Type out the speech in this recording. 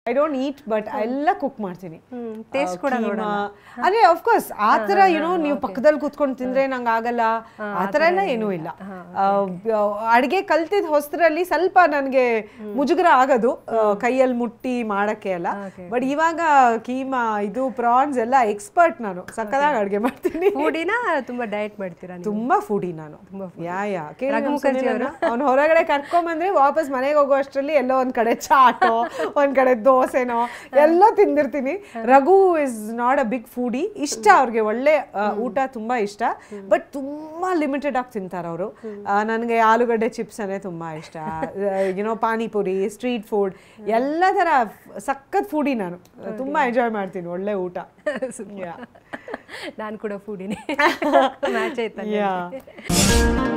I don't eat but ಎಲ್ಲ cook ಮಾಡ್ತೀನಿ taste ಕೂಡ ಕೀಮಾ. ಅಂದ್ರೆ ಅಫ್ಕೋರ್ಸ್ ಆ ಥರ ಏನೋ ನೀವು ಪಕ್ಕದಲ್ಲಿ ಕೂತ್ಕೊಂಡು ತಿಂದ್ರೆ ನಂಗೆ ಆಗಲ್ಲ ಆ ಥರ ಎಲ್ಲ ಏನೂ ಇಲ್ಲ ಅಡುಗೆ ಕಲ್ತಿದ್ ಹೊಸದ್ರಲ್ಲಿ ಸ್ವಲ್ಪ ನನಗೆ ಮುಜುಗರ ಆಗೋದು ಆ, ಕೈಯಲ್ಲಿ ಮುಟ್ಟಿ ಮಾಡಕ್ಕೆ ಎಲ್ಲ ಬಟ್ ಇವಾಗ ಕೀಮಾ ಇದು ಪ್ರಾನ್ಸ್ ಎಲ್ಲ ಎಕ್ಸ್ಪರ್ಟ್ ನಾನು ಸಕ್ಕದಾಗಿ ಅಡುಗೆ ಮಾಡ್ತೀನಿ ಫುಡಿನ ತುಂಬಾ ಡಯಟ್ ಮಾಡ್ತೀರಾ ನೀವು ತುಂಬಾ ಫುಡಿ ನಾನು ಯಾ ಯಾ ರಘು ಮುಖರ್ಜಿ ಅವರು? ಅವ್ನು ಹೊರಗಡೆ ಕರ್ಕೊಂಬಂದ್ರೆ ವಾಪಸ್ ಮನೆಗೆ ಹೋಗೋ ಅಷ್ಟರಲ್ಲಿ ಎಲ್ಲೋ ಒಂದ್ ಕಡೆ ಚಾಟೋ ಒಂದ್ ಕಡೆ ದೋಸೆನೋ ಎಲ್ಲೋ ತಿಂದಿರ್ತೀನಿ Raghu is not a big foodie ಇಷ್ಟ ಅವ್ರಿಗೆ ಒಳ್ಳೆ ಆ, ಊಟ ತುಂಬಾ ಇಷ್ಟ ಬಟ್ ತುಂಬಾ ಲಿಮಿಟೆಡ್ ಆಗಿ ತಿಂತಾರೆ ಅವರು ನನಗೆ ಆಲೂಗಡ್ಡೆ ಚಿಪ್ಸ್ ಅಂದ್ರೆ ತುಂಬಾ ಇಷ್ಟ ಯುನೋ ಪಾನಿಪುರಿ ಸ್ಟ್ರೀಟ್ ಫುಡ್ ಎಲ್ಲ ತರ ಸಖತ್ ಫುಡಿ ನಾನು ತುಂಬಾ ಎಂಜಾಯ್ ಮಾಡ್ತೀನಿ ಒಳ್ಳೆ ಊಟ Yeah. ನಾನು ಕೂಡ ಫುಡಿನೇ ಮ್ಯಾಚ್ ಆಯ್ತಾ Yeah.